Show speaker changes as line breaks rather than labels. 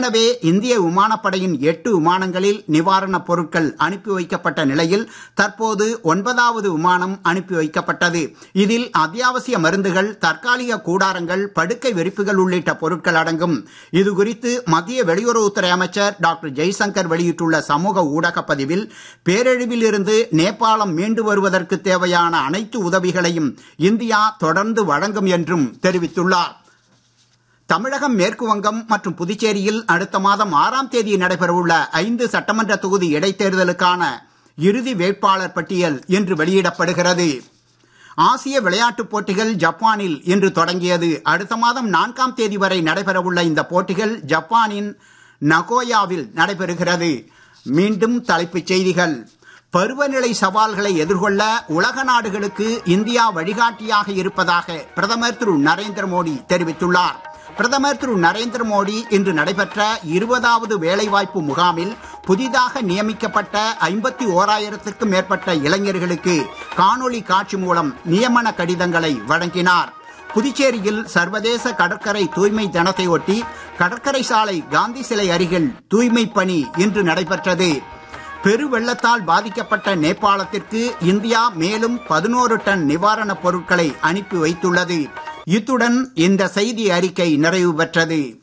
ஏற்கனவே இந்திய விமானப்படையின் எட்டு விமானங்களில் நிவாரணப் பொருட்கள் அனுப்பி வைக்கப்பட்ட நிலையில் தற்போது ஒன்பதாவது விமானம் அனுப்பி வைக்கப்பட்டது இதில் அத்தியாவசிய மருந்துகள் தற்காலிக கூடாரங்கள் படுக்கை வெறிப்புகள் உள்ளிட்ட பொருட்கள் அடங்கும் இது குறித்து மத்திய வெளியுறவுத்துறை அமைச்சர் டாக்டர் ஜெய்சங்கர் வெளியிட்டுள்ள சமூக ஊடக பதிவில் பேரழிவில் இருந்து நேபாளம் மீண்டு வருவதற்கு தேவையான அனைத்து உதவிகளையும் இந்தியா தொடர்ந்து வழங்கும் என்றும் தெரிவித்துள்ளார் தமிழகம் மேற்கு வங்கம் மற்றும் புதுச்சேரியில் அடுத்த மாதம் ஆறாம் தேதி நடைபெறவுள்ள ஐந்து சட்டமன்ற தொகுதி இடைத்தேர்தலுக்கான இறுதி வேட்பாளர் பட்டியல் இன்று வெளியிடப்படுகிறது ஆசிய விளையாட்டுப் போட்டிகள் ஜப்பானில் இன்று தொடங்கியது அடுத்த மாதம் நான்காம் தேதி வரை நடைபெறவுள்ள இந்த போட்டிகள் ஜப்பானின் நகோயாவில் நடைபெறுகிறது மீண்டும் தலைப்புச் செய்திகள் பருவநிலை சவால்களை எதிர்கொள்ள உலக நாடுகளுக்கு இந்தியா வழிகாட்டியாக இருப்பதாக பிரதமர் திரு நரேந்திர மோடி தெரிவித்துள்ளார் பிரதமர் திரு நரேந்திர மோடி இன்று நடைபெற்ற இருபதாவது வேலைவாய்ப்பு முகாமில் புதிதாக நியமிக்கப்பட்ட ஐம்பத்தி ஓராயிரத்திற்கும் மேற்பட்ட இளைஞர்களுக்கு காணொளி காட்சி மூலம் நியமன கடிதங்களை வழங்கினார் புதுச்சேரியில் சர்வதேச கடற்கரை தூய்மை தினத்தை ஒட்டி கடற்கரை சாலை காந்தி சிலை அருகில் தூய்மை பணி இன்று நடைபெற்றது பெரு வெள்ளத்தால் பாதிக்கப்பட்ட நேபாளத்திற்கு இந்தியா மேலும் பதினோரு டன் நிவாரணப் பொருட்களை அனுப்பி வைத்துள்ளது இத்துடன் இந்த செய்தி அறிக்கை நிறைவு பெற்றது